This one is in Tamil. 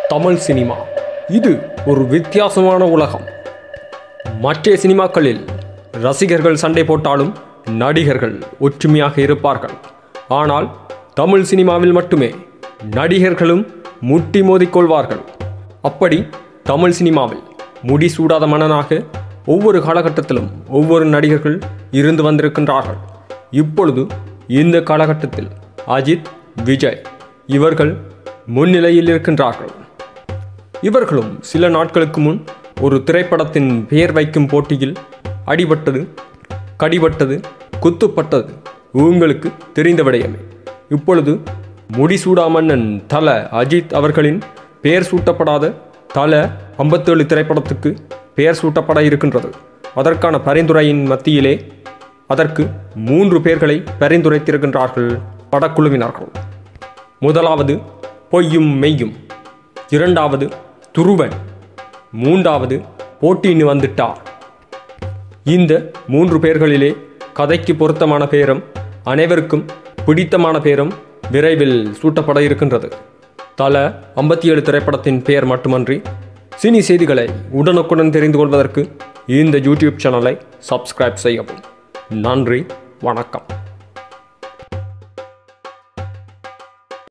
தமிழ் சினிமா இது ஒரு வித்தியாசமான உலகம் மற்ற சினிமாக்களில் ரசிகர்கள் சண்டை போட்டாலும் நடிகர்கள் ஒற்றுமையாக இருப்பார்கள் ஆனால் தமிழ் சினிமாவில் மட்டுமே நடிகர்களும் முட்டி மோதிக்கொள்வார்கள் அப்படி தமிழ் சினிமாவில் முடிசூடாத மன்னனாக ஒவ்வொரு காலகட்டத்திலும் ஒவ்வொரு நடிகர்கள் இருந்து வந்திருக்கின்றார்கள் இப்பொழுது இந்த காலகட்டத்தில் அஜித் விஜய் இவர்கள் முன்னிலையில் இருக்கின்றார்கள் இவர்களும் சில நாட்களுக்கு முன் ஒரு திரைப்படத்தின் பெயர் வைக்கும் போட்டியில் அடிபட்டது கடிபட்டது குத்துப்பட்டது உங்களுக்கு தெரிந்த விடயமே இப்பொழுது முடிசூடா மன்னன் தல அஜித் அவர்களின் பெயர் சூட்டப்படாத தல ஐம்பத்தேழு திரைப்படத்துக்கு பெயர் சூட்டப்பட இருக்கின்றது அதற்கான பரிந்துரையின் மத்தியிலே அதற்கு மூன்று பேர்களை பரிந்துரைத்திருக்கின்றார்கள் படக்குழுவினர்கள் முதலாவது பொய்யும் மெய்யும் இரண்டாவது துருவன் மூன்றாவது போட்டின்னு வந்துட்டார் இந்த மூன்று பேர்களிலே கதைக்கு பொருத்தமான பேரும் அனைவருக்கும் பிடித்தமான பேரும் விரைவில் சூட்டப்பட இருக்கின்றது தல ஐம்பத்தி ஏழு திரைப்படத்தின் பெயர் மட்டுமன்றி சினி செய்திகளை உடனுக்குடன் தெரிந்து கொள்வதற்கு இந்த யூடியூப் சேனலை சப்ஸ்கிரைப் செய்யவும் நன்றி வணக்கம்